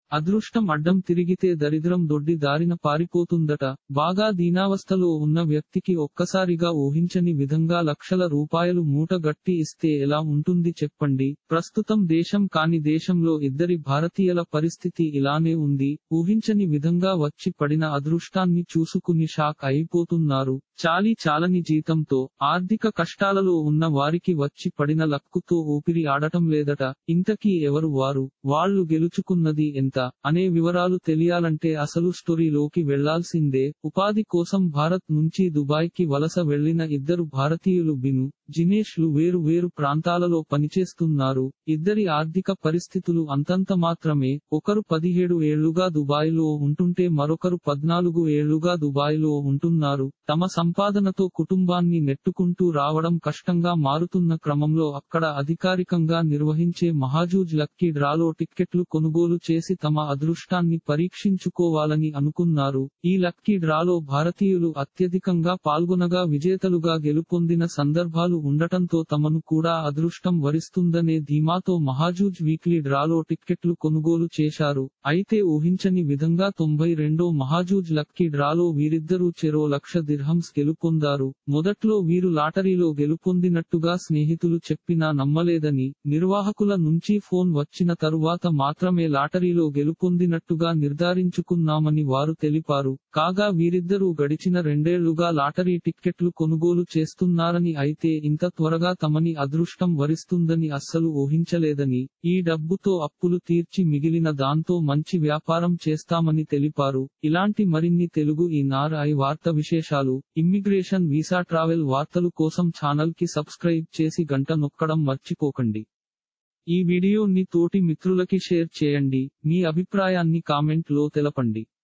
అదృష్టం అడ్డం తిరిగితే దరిద్రం దొడ్డి దారిన పారిపోతుందట బాగా దీనావస్థలో ఉన్న వ్యక్తికి ఒక్కసారిగా ఊహించని విధంగా లక్షల రూపాయలు మూట గట్టి ఇస్తే ఎలా ఉంటుంది చెప్పండి ప్రస్తుతం దేశం కాని దేశంలో ఇద్దరి భారతీయుల పరిస్థితి ఇలానే ఉంది ఊహించని విధంగా వచ్చి పడిన అదృష్టాన్ని చూసుకుని షాక్ అయిపోతున్నారు చాలీ చాలని జీతంతో ఆర్థిక కష్టాలలో ఉన్న వారికి వచ్చి పడిన లక్కుతో ఊపిరి ఆడటం లేదట ఇంతకీ ఎవరు వారు వాళ్ళు గెలుచుకున్నది ఎంత అనే వివరాలు తెలియాలంటే అసలు స్టోరీలోకి వెళ్లాల్సిందే ఉపాధి కోసం భారత్ నుంచి దుబాయ్ కి వలస వెళ్లిన ఇద్దరు భారతీయులు బిను జినేష్ లు వేరు వేరు ప్రాంతాలలో పనిచేస్తున్నారు ఇద్దరి ఆర్థిక పరిస్థితులు అంతంత మాత్రమే ఒకరు పదిహేడు ఏళ్లుగా దుబాయ్ లో ఉంటుంటే మరొకరు పద్నాలుగు ఏళ్లుగా దుబాయ్ లో ఉంటున్నారు తమ సంపాదనతో కుటుంబాన్ని నెట్టుకుంటూ రావడం కష్టంగా మారుతున్న క్రమంలో అక్కడ అధికారికంగా నిర్వహించే మహాజూజ్ లక్కీ డ్రాలో టిక్కెట్లు కొనుగోలు చేసి తమ అదృష్టాన్ని పరీక్షించుకోవాలని అనుకున్నారు ఈ లక్కీ డ్రాలో భారతీయులు అత్యధికంగా పాల్గొనగా విజేతలుగా గెలుపొందిన సందర్భాలు ఉండటంతో తమను కూడా అదృష్టం వరిస్తుందనే ధీమాతో మహాజూజ్ వీక్లీ డ్రాలో టిక్కెట్లు కొనుగోలు చేశారు అయితే ఊహించని విధంగా తొంభై రెండో మహాజూజ్ లక్కీ డ్రాలో వీరిద్దరూ చెరో లక్ష దిర్హంస్ గెలుపొందారు మొదట్లో వీరు లాటరీలో గెలుపొందినట్టుగా స్నేహితులు చెప్పినా నమ్మలేదని నిర్వాహకుల నుంచి ఫోన్ వచ్చిన తరువాత మాత్రమే లాటరీలో గెలుపొందినట్టుగా నిర్ధారించుకున్నామని వారు తెలిపారు కాగా వీరిద్దరూ గడిచిన రెండేళ్లుగా లాటరీ టిక్కెట్లు కొనుగోలు చేస్తున్నారని అయితే ఇంత త్వరగా తమని అదృష్టం వరిస్తుందని అస్సలు ఊహించలేదని ఈ డబ్బుతో అప్పులు తీర్చి మిగిలిన దాంతో మంచి వ్యాపారం చేస్తామని తెలిపారు ఇలాంటి మరిన్ని తెలుగు ఈ నార్ ఐ వార్త విశేషాలు ఇమ్మిగ్రేషన్ వీసా ట్రావెల్ వార్తలు కోసం ఛానల్ కి సబ్స్క్రైబ్ చేసి గంట నొక్కడం మర్చిపోకండి ఈ వీడియోని తోటి మిత్రులకి షేర్ చేయండి మీ అభిప్రాయాన్ని కామెంట్ లో తెలపండి